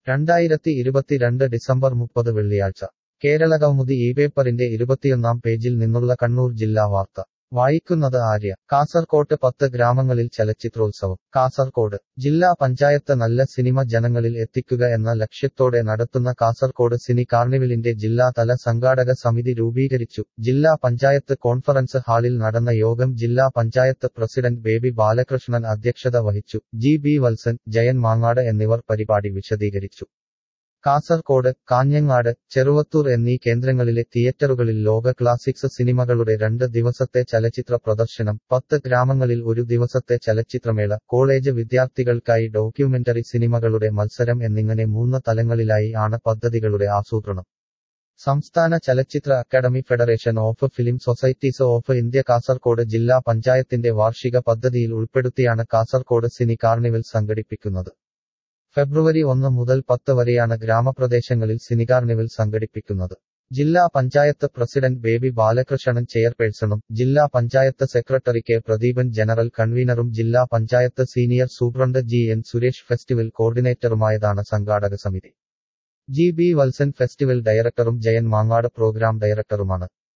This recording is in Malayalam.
രണ്ടായിരത്തി ഇരുപത്തിരണ്ട് ഡിസംബർ മുപ്പത് വെള്ളിയാഴ്ച കേരളകൗമുദി ഈ പേപ്പറിന്റെ ഇരുപത്തിയൊന്നാം പേജിൽ നിന്നുള്ള കണ്ണൂർ ജില്ലാ വാർത്ത വായിക്കുന്നത് ആര്യ കാസർകോട്ട് പത്ത് ഗ്രാമങ്ങളിൽ ചലച്ചിത്രോത്സവം കാസർകോട് ജില്ലാ പഞ്ചായത്ത് നല്ല സിനിമ ജനങ്ങളിൽ എത്തിക്കുക എന്ന ലക്ഷ്യത്തോടെ നടത്തുന്ന കാസർകോട് സിനി കാർണിവലിന്റെ ജില്ലാതല സംഘാടക സമിതി രൂപീകരിച്ചു ജില്ലാ പഞ്ചായത്ത് കോൺഫറൻസ് ഹാളിൽ നടന്ന യോഗം ജില്ലാ പഞ്ചായത്ത് പ്രസിഡന്റ് ബേബി ബാലകൃഷ്ണൻ അധ്യക്ഷത വഹിച്ചു ജി ബി വത്സൻ ജയൻ മാങ്ങാട് എന്നിവർ പരിപാടി വിശദീകരിച്ചു കാസർകോട് കാഞ്ഞങ്ങാട് ചെറുവത്തൂർ എന്നീ കേന്ദ്രങ്ങളിലെ തിയേറ്ററുകളിൽ ലോക ക്ലാസിക്സ് സിനിമകളുടെ രണ്ട് ദിവസത്തെ ചലച്ചിത്ര പ്രദർശനം പത്ത് ഗ്രാമങ്ങളിൽ ഒരു ദിവസത്തെ ചലച്ചിത്രമേള കോളേജ് വിദ്യാർത്ഥികൾക്കായി ഡോക്യുമെന്ററി സിനിമകളുടെ മത്സരം എന്നിങ്ങനെ മൂന്ന് തലങ്ങളിലായി ആണ് പദ്ധതികളുടെ ആസൂത്രണം സംസ്ഥാന ചലച്ചിത്ര academy federation of film societies of India Kasaragod ജില്ലാ പഞ്ചായത്തിന്റെ വാർഷിക പദ്ധതിയിൽ ഉൾപ്പെടുത്തിയാണ് കാസർകോട് സിനി കാർണിവൽ സംഘടിപ്പിക്കുന്നത് ഫെബ്രുവരി ഒന്ന് മുതൽ പത്ത് വരെയാണ് ഗ്രാമപ്രദേശങ്ങളിൽ സിനികാർണിവൽ സംഘടിപ്പിക്കുന്നത് ജില്ലാ പഞ്ചായത്ത് പ്രസിഡന്റ് ബേബി ബാലകൃഷ്ണൻ ചെയർപേഴ്സണും ജില്ലാ panchayat secretary K Pradeepan general കൺവീനറും ജില്ലാ panchayat senior superintendent G N Suresh festival കോർഡിനേറ്ററുമായതാണ് സംഘാടക സമിതി ജി ബി വത്സൻ ഫെസ്റ്റിവൽ ഡയറക്ടറും ജയൻ മാങ്ങാട് പ്രോഗ്രാം ഡയറക്ടറുമാണ്